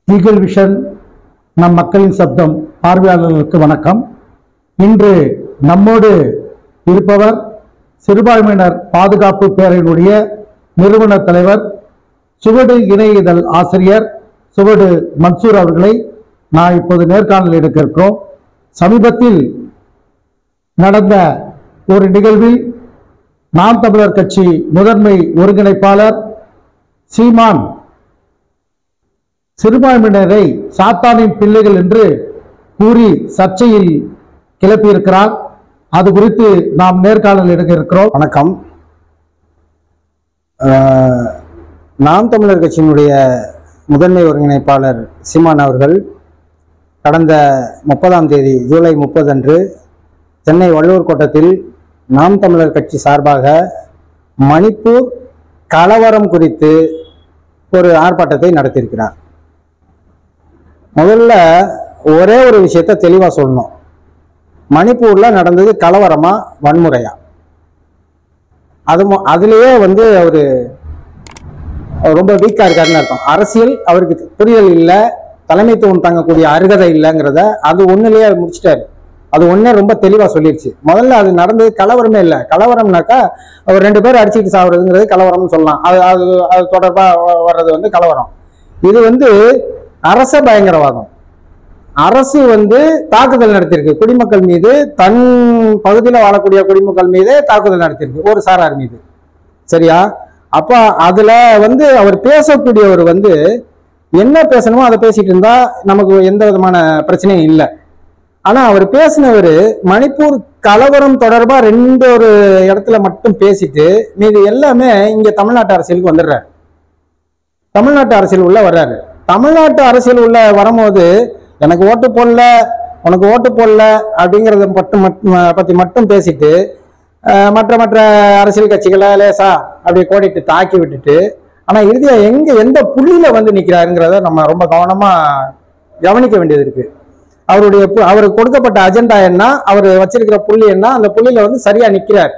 eagle vision நம் மக்களின் சப்தம் பார்வையாளர்களுக்கு வணக்கம் இன்று நம்மோடு இருப்பவர் சிறுபான்மையினர் பாதுகாப்பு பேரவையினுடைய நிறுவன தலைவர் சுவடு இணைய இதழ் ஆசிரியர் சுவடு மன்சூர் அவர்களை நான் இப்போது நேர்காணல் எடுக்க இருக்கிறோம் சமீபத்தில் நடந்த ஒரு நிகழ்வில் நாம் தமிழர் கட்சி முதன்மை ஒருங்கிணைப்பாளர் சீமான் சிறுபான்மையினரை சாத்தானின் பிள்ளைகள் என்று கூறி சர்ச்சையில் கிளப்பியிருக்கிறார் அது குறித்து நாம் நேர்காணல் எடுக்க இருக்கிறோம் வணக்கம் அஹ், நாம் தமிழர் கட்சியினுடைய முதன்மை ஒருங்கிணைப்பாளர் சீமான் அவர்கள் கடந்த முப்பதாம் தேதி ஜூலை முப்பது அன்று சென்னை வள்ளுவர் கோட்டத்தில் நாம் தமிழர் கட்சி சார்பாக மணிப்பூர் கலவரம் குறித்து ஒரு ஆர்ப்பாட்டத்தை நடத்தியிருக்கிறார் முதல்ல ஒரே ஒரு விஷயத்தை தெளிவாக சொல்லணும் மணிப்பூர்ல நடந்தது கலவரமா வன்முறையா அது மொ- அதுலயே வந்து அவரு ரொம்ப வீக்கா இருக்காருன்னு அர்த்தம் அரசியல் அவருக்கு புரிதல் இல்லை தலைமைத்துவம் தாங்கக்கூடிய அருகதை இல்லைங்கிறத அது ஒண்ணுலயே அவர் முடிச்சிட்டாரு அது ஒண்ணே ரொம்ப தெளிவா சொல்லிடுச்சு முதல்ல அது நடந்தது கலவரமே இல்லை கலவரம்னாக்கா ஒரு ரெண்டு பேர் அடிச்சுட்டு சாவுறதுங்கிறது கலவரம்னு சொல்லலாம் அது அது அது தொடர்பா வ- வர்றது வந்து கலவரம் இது வந்து அரச பயங்கரவாதம் அரசு வந்து தாக்குதல் நடத்தியிருக்கு குடிமக்கள் மீது தன் பகுதியில் வாழக்கூடிய குடிமக்கள் மீது தாக்குதல் நடத்தியிருக்கு ஒரு சாரார் மீது சரியா அப்ப அதுல வந்து அவர் பேசக்கூடியவர் வந்து என்ன பேசணுமோ அதை பேசிட்டு இருந்தா நமக்கு எந்த விதமான பிரச்சனையும் இல்லை ஆனா அவர் பேசினவர் மணிப்பூர் கலவரம் தொடர்பா ரெண்டு ஒரு இடத்துல மட்டும் பேசிட்டு மீது எல்லாமே இங்க தமிழ்நாட்டு அரசியலுக்கு வந்துடுறாரு தமிழ்நாட்டு அரசியல் உள்ள வர்றாரு தமிழ்நாட்டு அரசியல் உள்ள வரும்போது எனக்கு ஓட்டு போடல உனக்கு ஓட்டு போடல அப்படிங்கிறத மட்டும் மட்டும் பத்தி மட்டும் பேசிட்டு அஹ், மற்ற மற்ற அரசியல் கட்சிகளை லேசா அப்படியே கோடிட்டு தாக்கி விட்டுட்டு ஆனா இறுதியா எங்க எந்த புள்ளியில வந்து நிக்கிறாருங்கிறத நம்ம ரொம்ப கவனமா கவனிக்க வேண்டியது இருக்கு அவருடைய பு- அவருக்கு கொடுக்கப்பட்ட அஜெண்டா என்ன அவர் வச்சிருக்கிற புள்ளி என்ன அந்த புள்ளியில வந்து சரியா நிக்கிறார்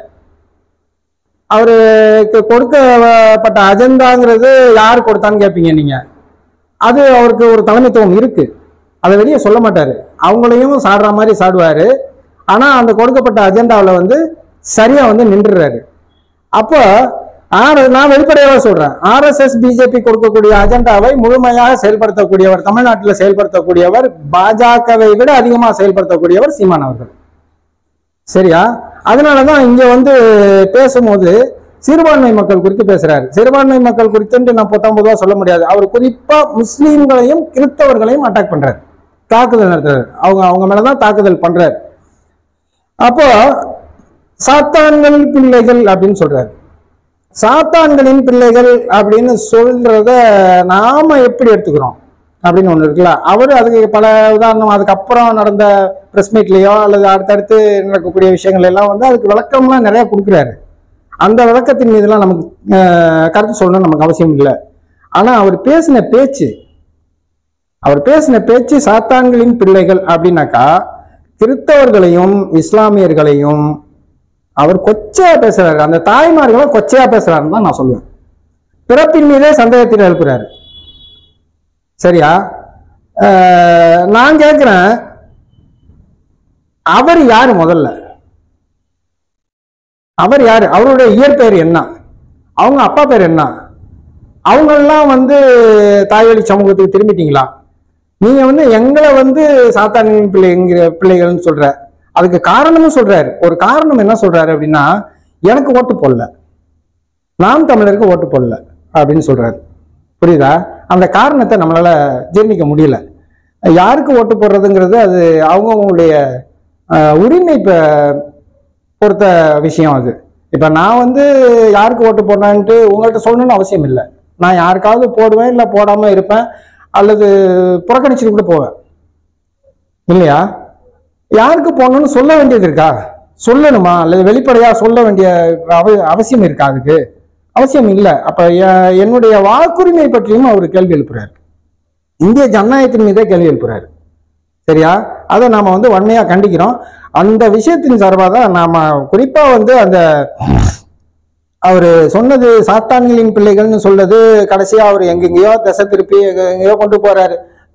அவருக்கு கொடுக்கப்பட்ட அஜெண்டாங்கிறது யார் கொடுத்தான்னு கேட்பீங்க நீங்க அது அவருக்கு ஒரு தலைமைத்துவம் இருக்கு அதை வெளியே சொல்ல மாட்டாரு அவங்களையும் சாடுற மாதிரி சாடுவாரு ஆனா அந்த கொடுக்கப்பட்ட அஜெண்டாவில் வந்து சரியா வந்து நின்றுறாரு அப்போ ஆர் நான் வெளிப்படையாக சொல்றேன் ஆர்எஸ்எஸ் பிஜேபி கொடுக்கக்கூடிய அஜெண்டாவை முழுமையாக செயல்படுத்தக்கூடியவர் தமிழ்நாட்டில் செயல்படுத்தக்கூடியவர் பாஜகவை விட அதிகமாக செயல்படுத்தக்கூடியவர் சீமான் அவர்கள் சரியா அதனாலதான் இங்க வந்து பேசும்போது சிறுபான்மை மக்கள் குறித்து பேசுறாரு சிறுபான்மை மக்கள் குறித்து நான் பொத்தாம் பொதுவா சொல்ல முடியாது அவர் குறிப்பா முஸ்லீம்களையும் கிறிஸ்தவர்களையும் அட்டாக் பண்றாரு தாக்குதல் நடத்துறாரு அவங்க அவங்க மேலதான் தாக்குதல் பண்றாரு அப்போ சாத்தான்கள் பிள்ளைகள் அப்படின்னு சொல்றாரு சாத்தான்களின் பிள்ளைகள் அப்படின்னு சொல்றத நாம எப்படி எடுத்துக்கிறோம் அப்படின்னு ஒண்ணு இருக்குல்ல அவரு அதுக்கு பல உதாரணம் அதுக்கப்புறம் நடந்த பிரஸ் மீட்லயோ அல்லது அடுத்தடுத்து நடக்கக்கூடிய விஷயங்கள் எல்லாம் வந்து அதுக்கு விளக்கம்லாம் நிறைய கொடுக்குறாரு அந்த விளக்கத்தின் மீதெல்லாம் நமக்கு அஹ், கருத்து சொல்லணும் நமக்கு அவசியம் இல்லை ஆனா அவர் பேசின பேச்சு அவர் பேசின பேச்சு சாத்தான்களின் பிள்ளைகள் அப்படின்னாக்கா கிறிஸ்தவர்களையும் இஸ்லாமியர்களையும் அவர் கொச்சையா பேசுறாரு அந்த தாய்மார்களை கொச்சையா பேசுறாருன்னு தான் நான் சொல்லுவேன் பிறப்பின் மீதே சந்தேகத்தில் எழுப்புறாரு சரியா அஹ், நான் கேட்கிறேன் அவர் யாரு முதல்ல அவர் யாரு அவருடைய இயற்பெயர் என்ன அவங்க அப்பா பேர் என்ன அவங்கெல்லாம் வந்து தாய்வழி சமூகத்துக்கு திரும்பிட்டீங்களா நீங்க வந்து எங்களை வந்து சாத்தானின் பிள்ளைங்கிற பிள்ளைகள்னு சொல்ற அதுக்கு காரணமும் சொல்றாரு ஒரு காரணம் என்ன சொல்றாரு அப்படின்னா எனக்கு ஓட்டு போடல நாம் தமிழருக்கு ஓட்டு போடல அப்படின்னு சொல்றாரு புரியுதா அந்த காரணத்தை நம்மளால ஜீர்ணிக்க முடியல யாருக்கு ஓட்டு போடுறதுங்கிறது அது அவங்கவுங்களுடைய அஹ், உரிமை ப- பொறுத்த விஷயம் அது இப்போ நான் வந்து யாருக்கு ஓட்டு போடலான்ட்டு உங்கள்கிட்ட சொல்லணும்னு அவசியம் இல்லை நான் யாருக்காவது போடுவேன் இல்லை போடாமல் இருப்பேன் அல்லது புறக்கணிச்சுட்டு கூட போவேன் இல்லையா யாருக்கு போடணும்னு சொல்ல வேண்டியது இருக்கா சொல்லணுமா அல்லது வெளிப்படையாக சொல்ல வேண்டிய அவ அவசியம் இருக்கா அதுக்கு அவசியம் இல்லை அப்போ என்னுடைய வாக்குரிமை பற்றியும் அவர் கேள்வி எழுப்புறாரு இந்திய ஜனநாயகத்தின் மீதே கேள்வி எழுப்புறாரு சரியா அதை நாம வந்து வன்மையா கண்டிக்கிறோம் அந்த விஷயத்தின் சார்பாக தான் நாம குறிப்பா வந்து அந்த அவர் சொன்னது சாத்தான்களின் பிள்ளைகள்னு சொல்றது கடைசியா அவர் எங்கெங்கேயோ திசை திருப்பி எங்க- எங்கேயோ கொண்டு போறாரு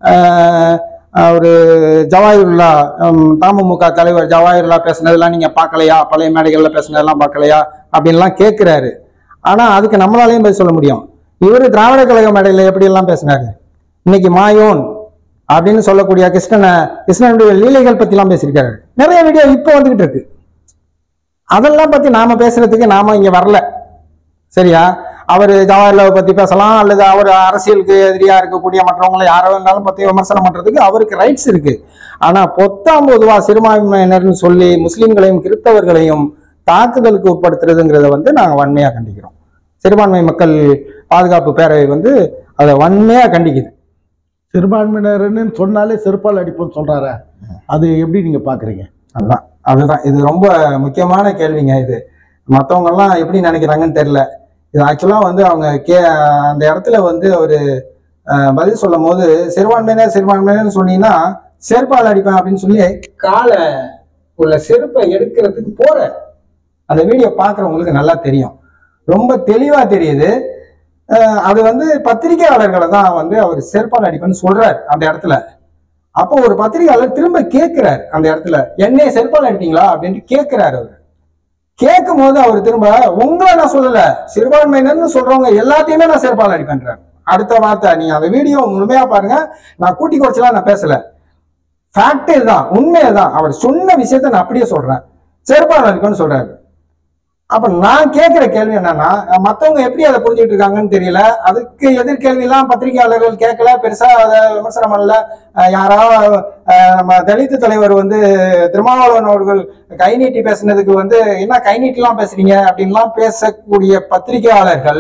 ஆஹ் ஒரு ஜவாஹிருல்லா ஹம், தமுமுக தலைவர் ஜவாஹிருல்லா பேசுனதெல்லாம் நீங்க பார்க்கலையா பழைய மேடைகள்ல பேசுனதெல்லாம் பார்க்கலையா அப்படின்லாம் கேட்கிறாரு ஆனா அதுக்கு நம்மளாலையும் பதில் சொல்ல முடியும் இவரு திராவிட கழக மேடையில எப்படி எல்லாம் பேசினாரு இன்னைக்கு மாயோன் அப்படின்னு சொல்லக்கூடிய கிருஷ்ணனை கிருஷ்ணனுடைய லீலைகள் பத்தி எல்லாம் பேசியிருக்காரு நிறைய வீடியோ இப்போ வந்துகிட்டு இருக்கு அதெல்லாம் பத்தி நாம பேசுறதுக்கு நாம இங்க வரல சரியா அவர் ஜவஹர்லாவை பத்தி பேசலாம் அல்லது அவர் அரசியலுக்கு எதிரியா இருக்கக்கூடிய மற்றவங்களை யாரோ இருந்தாலும் பத்தி விமர்சனம் பண்றதுக்கு அவருக்கு ரைட்ஸ் இருக்கு ஆனா பொத்தாம் பொதுவா சிறுபான்மையினர்னு சொல்லி முஸ்லிம்களையும் கிறிஸ்தவர்களையும் தாக்குதலுக்கு உட்படுத்துறதுங்கிறத வந்து நாங்க வன்மையா கண்டிக்கிறோம் சிறுபான்மை மக்கள் பாதுகாப்பு பேரவை வந்து அதை வன்மையா கண்டிக்குது சிறுபான்மையினர்னு சொன்னாலே செருப்பால் அடிப்போம்னு சொல்றாரு அது எப்படி நீங்க பாக்குறீங்க அதுதான் அதுதான் இது ரொம்ப முக்கியமான கேள்விங்க இது மற்றவங்க எல்லாம் எப்படி நினைக்கிறாங்கன்னு தெரியல இது ஆக்சுவலா வந்து அவங்க கே அந்த இடத்துல வந்து அவரு அஹ், பதில் சொல்லும் போது சிறுபான்மையினர் சிறுபான்மையினர்னு சொன்னீங்கன்னா செருப்பால் அடிப்பேன் அப்படின்னு சொல்லி காலை உள்ள செருப்பை எடுக்கிறதுக்கு போற அந்த வீடியோ பார்க்குறவங்களுக்கு நல்லா தெரியும் ரொம்ப தெளிவா தெரியுது அஹ், அது வந்து பத்திரிகையாளர்களை தான் வந்து அவர் செருப்பால் அடிப்பேன்னு சொல்றாரு அந்த இடத்துல அப்போ ஒரு பத்திரிகையாளர் திரும்ப கேட்கிறார் அந்த இடத்துல என்னைய செருப்பால் அடிப்பீங்களா அப்படின்ட்டு கேட்கிறாரு அவர் கேட்கும் போது அவர் திரும்ப உங்களை நான் சொல்லல சிறுபான்மையினர்னு சொல்றவங்க எல்லாத்தையுமே நான் செருப்பால் அடிப்பேன்றார் அடுத்த வார்த்தை நீங்க அந்த வீடியோ முழுமையா பாருங்க நான் கூட்டி குறைச்சலாம் நான் பேசல ஃபேக்ட் இதுதான் உண்மை இதுதான் அவர் சொன்ன விஷயத்த நான் அப்படியே சொல்றேன் செருப்பால் அடிப்பேன்னு சொல்றாரு அப்ப நான் கேட்கிற கேள்வி என்னன்னா மத்தவங்க எப்படி அதை புரிஞ்சுட்டு இருக்காங்கன்னு தெரியல அதுக்கு எதிர்கேள்வி எல்லாம் பத்திரிகையாளர்கள் கேட்கல பெருசா அதை விமர்சனம் பண்ணல அஹ் யாராவது அஹ் நம்ம தலித் தலைவர் வந்து திருமாவளவன் அவர்கள் கை நீட்டி பேசுனதுக்கு வந்து என்ன கை நீட்டிலாம் பேசுறீங்க அப்படின்லாம் பேசக்கூடிய பத்திரிகையாளர்கள்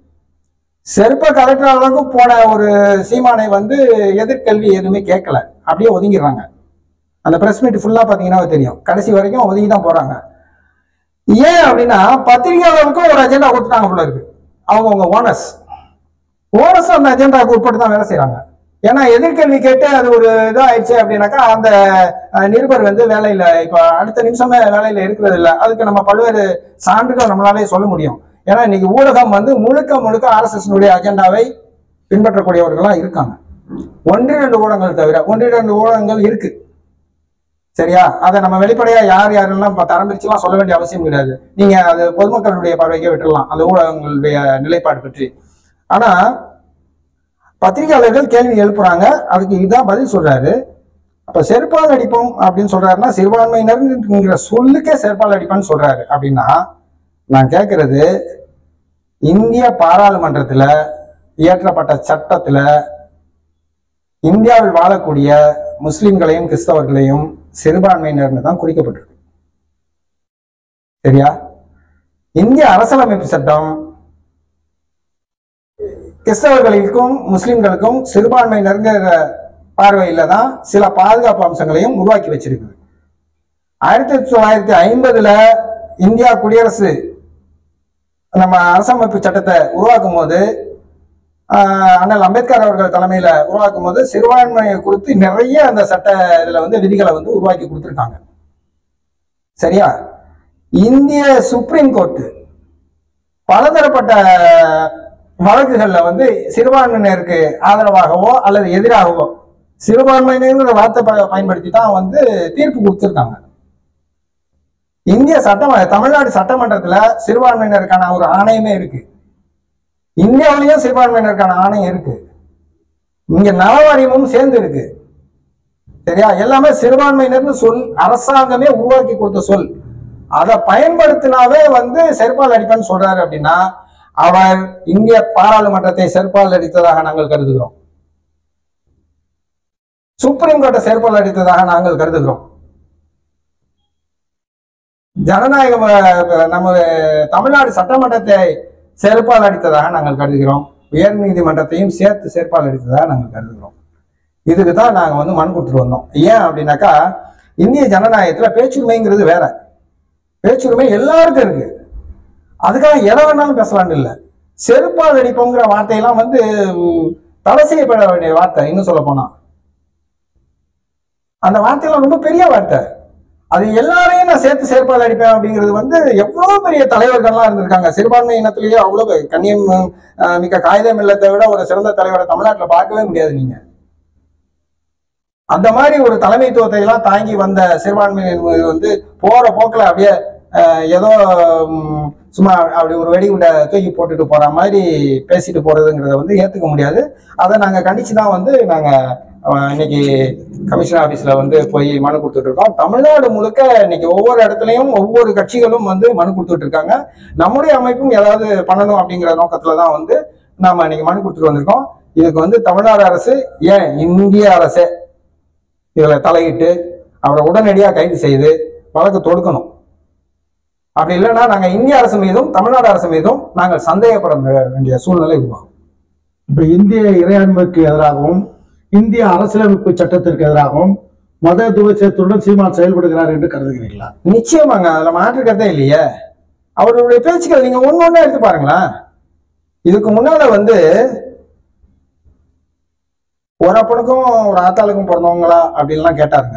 செருப்ப கலெக்டர் அளவுக்கு போன ஒரு சீமானை வந்து எதிர்கல்வி எதுவுமே கேட்கல அப்படியே ஒதுங்கிடுறாங்க அந்த பிரஸ் மீட் ஃபுல்லா பாத்தீங்கன்னா தெரியும் கடைசி வரைக்கும் ஒதுங்கி தான் போறாங்க ஏன் அப்படின்னா பத்திரிகையாளருக்கும் ஒரு அஜெண்டா கொடுத்துட்டாங்க போல இருக்கு அவங்கவுங்க ஓனர்ஸ் ஓனர்ஸ் அந்த அஜெண்டாவுக்கு உட்பட்டு தான் வேலை செய்றாங்க ஏன்னா எதிர்கேள்வி கேட்டு அது ஒரு இதாயிடுச்சு அப்படின்னாக்கா அந்த அஹ், நிருபர் வந்து வேலையில இப்ப அடுத்த நிமிஷமே வேலையில இருக்கிறது இல்ல அதுக்கு நம்ம பல்வேறு சான்றுகள் நம்மளாலே சொல்ல முடியும் ஏன்னா இன்னைக்கு ஊடகம் வந்து முழுக்க முழுக்க ஆர்எஸ்எஸ் அஜெண்டாவை பின்பற்றக்கூடியவர்களா இருக்காங்க ஒன்று ரெண்டு ஊடகங்கள் தவிர ஒன்று ரெண்டு ஊடகங்கள் இருக்கு சரியா அதை நம்ம வெளிப்படையா யார் யாரெல்லாம் இப்ப தரம் பிரிச்சுலாம் சொல்ல வேண்டிய அவசியம் கிடையாது நீங்க அது பொதுமக்களுடைய பார்வைக்கே விட்டுறலாம் அந்த ஊடகங்களுடைய நிலைப்பாடு பற்றி ஆனா பத்திரிகையாளர்கள் கேள்வி எழுப்புறாங்க அதுக்கு இதுதான் பதில் சொல்றாரு அப்ப செருப்பால் அடிப்போம் அப்படின்னு சொல்றாருன்னா சிறுபான்மையினர்ங்கிற சொல்லுக்கே செருப்பால் அடிப்பான்னு சொல்றாரு அப்படின்னா நான் கேட்கறது இந்திய பாராளுமன்றத்துல இயற்றப்பட்ட சட்டத்துல இந்தியாவில் வாழக்கூடிய முஸ்லிம்களையும் கிறிஸ்தவர்களையும் சிறுபான்மையினர்னு தான் குறிக்கப்பட்டிருக்கு சரியா இந்திய அரசியலமைப்பு சட்டம் கிறிஸ்தவர்களுக்கும் முஸ்லிம்களுக்கும் சிறுபான்மையினருங்கிற பார்வையில தான் சில பாதுகாப்பு அம்சங்களையும் உருவாக்கி வச்சிருக்குது ஆயிரத்தி தொள்ளாயிரத்தி ஐம்பதுல இந்தியா குடியரசு நம்ம அரசமைப்பு சட்டத்தை உருவாக்கும் போது ஆஹ், அண்ணல் அம்பேத்கர் அவர்கள் தலைமையில உருவாக்கும் போது சிறுபான்மையை குறித்து நிறைய அந்த சட்ட இதுல வந்து விதிகளை வந்து உருவாக்கி கொடுத்துருக்காங்க சரியா இந்திய சுப்ரீம் கோர்ட்டு பலதரப்பட்ட வழக்குகள்ல வந்து சிறுபான்மையினருக்கு ஆதரவாகவோ அல்லது எதிராகவோ சிறுபான்மையினருங்கிற வார்த்தை ப- பயன்படுத்தி தான் வந்து தீர்ப்பு கொடுத்துருக்காங்க இந்திய சட்டம தமிழ்நாடு சட்டமன்றத்துல சிறுபான்மையினருக்கான ஒரு ஆணையமே இருக்கு இந்தியாவிலேயும் சிறுபான்மையினருக்கான ஆணையம் இருக்கு இங்க நல வாரியமும் சேர்ந்து இருக்கு சரியா எல்லாமே சிறுபான்மையினர்னு சொல் அரசாங்கமே உருவாக்கி கொடுத்த சொல் அதை பயன்படுத்தினாவே வந்து செருப்பால் அடிப்பான்னு சொல்றாரு அப்படின்னா அவர் இந்திய பாராளுமன்றத்தை செருப்பால் அடித்ததாக நாங்கள் கருதுகிறோம் சுப்ரீம் கோர்ட்டை செருப்பால் அடித்ததாக நாங்கள் கருதுகிறோம் ஜனநாயகம் அஹ், நம்ம தமிழ்நாடு சட்டமன்றத்தை செருப்பால் அடித்ததாக நாங்கள் கருதுகிறோம் உயர் நீதிமன்றத்தையும் சேர்த்து செருப்பால் அடித்ததாக நாங்கள் கருதுகிறோம் இதுக்கு தான் நாங்கள் வந்து மனு கொடுத்துட்டு வந்தோம் ஏன் அப்படின்னாக்கா இந்திய ஜனநாயகத்துல பேச்சுரிமைங்கிறது வேற பேச்சுரிமை எல்லாருக்கும் இருக்கு அதுக்காக எதை வேணாலும் பேசலாம்னு இல்லை செருப்பால் அடிப்போங்கிற வார்த்தையெல்லாம் வந்து உம், தடை செய்யப்பட வேண்டிய வார்த்தை இன்னும் சொல்ல போனா அந்த வார்த்தையெல்லாம் ரொம்ப பெரிய வார்த்தை அது எல்லாரையும் நான் சேர்த்து சேர்ப்பால் அடிப்பேன் அப்படிங்கிறது வந்து எவ்வளவு பெரிய தலைவர்கள்லாம் இருந்திருக்காங்க சிறுபான்மை இனத்திலேயே அவ்வளவு கண்ணியம் அஹ், மிக்க காகிதம் இல்லத்தை விட ஒரு சிறந்த தலைவரை தமிழ்நாட்டுல பார்க்கவே முடியாது நீங்க அந்த மாதிரி ஒரு தலைமைத்துவத்தை எல்லாம் தாங்கி வந்த சிறுபான்மையினர் வந்து போற போக்குல அப்படியே அஹ், ஏதோ ம், சும்மா அப்படி ஒரு வெடிகுண்டை தூக்கி போட்டுட்டு போற மாதிரி பேசிட்டு போறதுங்கிறத வந்து ஏத்துக்க முடியாது அதை நாங்க கண்டிச்சு தான் வந்து நாங்க அஹ், இன்னைக்கு கமிஷன் ஆபீஸ்ல வந்து போய் மனு கொடுத்துட்டு இருக்கோம் தமிழ்நாடு முழுக்க இன்னைக்கு ஒவ்வொரு இடத்துலயும் ஒவ்வொரு கட்சிகளும் வந்து மனு கொடுத்துட்டு இருக்காங்க நம்முடைய அமைப்பும் ஏதாவது பண்ணணும் அப்படிங்கிற நோக்கத்துல தான் வந்து நாம இன்னைக்கு மனு கொடுத்துட்டு வந்திருக்கோம் இதுக்கு வந்து தமிழ்நாடு அரசு ஏன் இந்திய அரசே இதுல தலையிட்டு அவரை உடனடியா கைது செய்து வழக்கு தொடுக்கணும் அப்படி இல்லைன்னா நாங்க இந்திய அரசு மீதும் தமிழ்நாடு அரசு மீதும் நாங்கள் சந்தேகப்பட வேண்டிய சூழ்நிலை உருவாகும் இப்ப இந்திய இறையாண்மைக்கு எதிராகவும் இந்திய அரசியலமைப்பு சட்டத்திற்கு எதிராகவும் மத துவச்சத்துடன் சீமான் செயல்படுகிறார் என்று கருதுகிறீர்களா நிச்சயமாங்க அதுல மாற்றுக்கிறதே இல்லையே அவருடைய பேச்சுக்கள் நீங்க ஒண்ணு ஒண்ணா எடுத்து பாருங்களேன் இதுக்கு முன்னால வந்து ஒரு அப்பனுக்கும் ஒரு ஆத்தாளுக்கும் பிறந்தவங்களா அப்படின்லாம் கேட்டாருங்க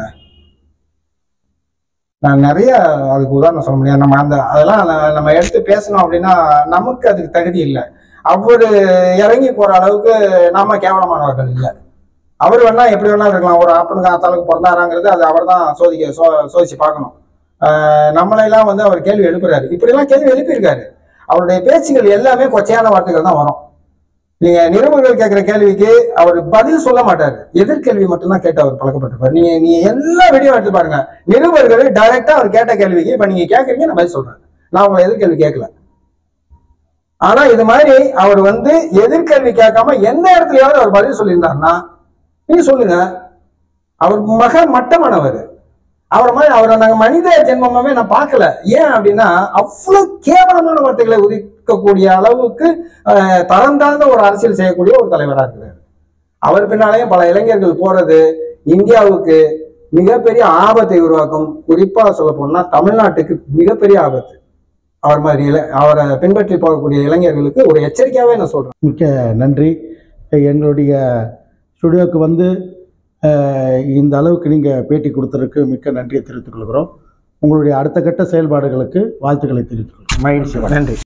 நான் நிறைய அதுக்கு உதாரணம் சொல்ல முடியாது நம்ம அந்த அதெல்லாம் ந- நம்ம எடுத்து பேசணும் அப்படின்னா நமக்கு அதுக்கு தகுதி இல்லை அவரு இறங்கி போற அளவுக்கு நாம கேவலமானவர்கள் இல்லை அவர் வேணா எப்படி வேணா இருக்கலாம் ஒரு அப்பனுக்கு ஆத்தாளுக்கு பிறந்தாராங்கிறது அது அவர் தான் சோதிக்க சோ சோதிச்சு பார்க்கணும் ஆஹ் நம்மளையெல்லாம் வந்து அவர் கேள்வி எழுப்புறாரு இப்படிலாம் கேள்வி எழுப்பியிருக்காரு அவருடைய பேச்சுகள் எல்லாமே கொச்சையான வார்த்தைகள் தான் வரும் நீங்க நிருபர்கள் கேட்கிற கேள்விக்கு அவர் பதில் சொல்ல மாட்டாரு எதிர்கேள்வி மட்டும்தான் கேட்டு அவர் பழக்கப்பட்டிருப்பாரு நீங்க நீ எல்லா வீடியோ எடுத்து பாருங்க நிருபர்கள் டைரக்டா அவர் கேட்ட கேள்விக்கு இப்ப நீங்க கேட்கறீங்க நான் பதில் சொல்றேன் நான் உங்களை எதிர்கேள்வி கேட்கல ஆனா இது மாதிரி அவர் வந்து எதிர்கேள்வி கேட்காம எந்த இடத்துலயாவது அவர் பதில் சொல்லியிருந்தாருன்னா நீங்க சொல்லுங்க அவர் மக மட்டமானவர் அவரை மாதிரி அவரை நாங்க மனித ஜென்மமாவே நான் பார்க்கல ஏன் அப்படின்னா அவ்வளவு கேவலமான வார்த்தைகளை உதிக்கக்கூடிய அளவுக்கு அஹ், தரம் தாழ்ந்த ஒரு அரசியல் செய்யக்கூடிய ஒரு தலைவரா இருக்கிறார் அவர் பின்னாலேயும் பல இளைஞர்கள் போறது இந்தியாவுக்கு மிகப்பெரிய ஆபத்தை உருவாக்கும் குறிப்பா சொல்ல போனா தமிழ்நாட்டுக்கு மிகப்பெரிய ஆபத்து அவர் மாதிரி இள- அவரை பின்பற்றி போகக்கூடிய இளைஞர்களுக்கு ஒரு எச்சரிக்கையாவே நான் சொல்றேன் மிக்க நன்றி எங்களுடைய ஸ்டுடியோக்கு வந்து அஹ், இந்த அளவுக்கு நீங்கள் பேட்டி கொடுத்ததற்கு மிக்க நன்றியை தெரிவித்துக் கொள்கிறோம் உங்களுடைய அடுத்த கட்ட செயல்பாடுகளுக்கு வாழ்த்துக்களை தெரிவித்துக் கொள்கிறோம் மகிழ்ச்சி நன்றி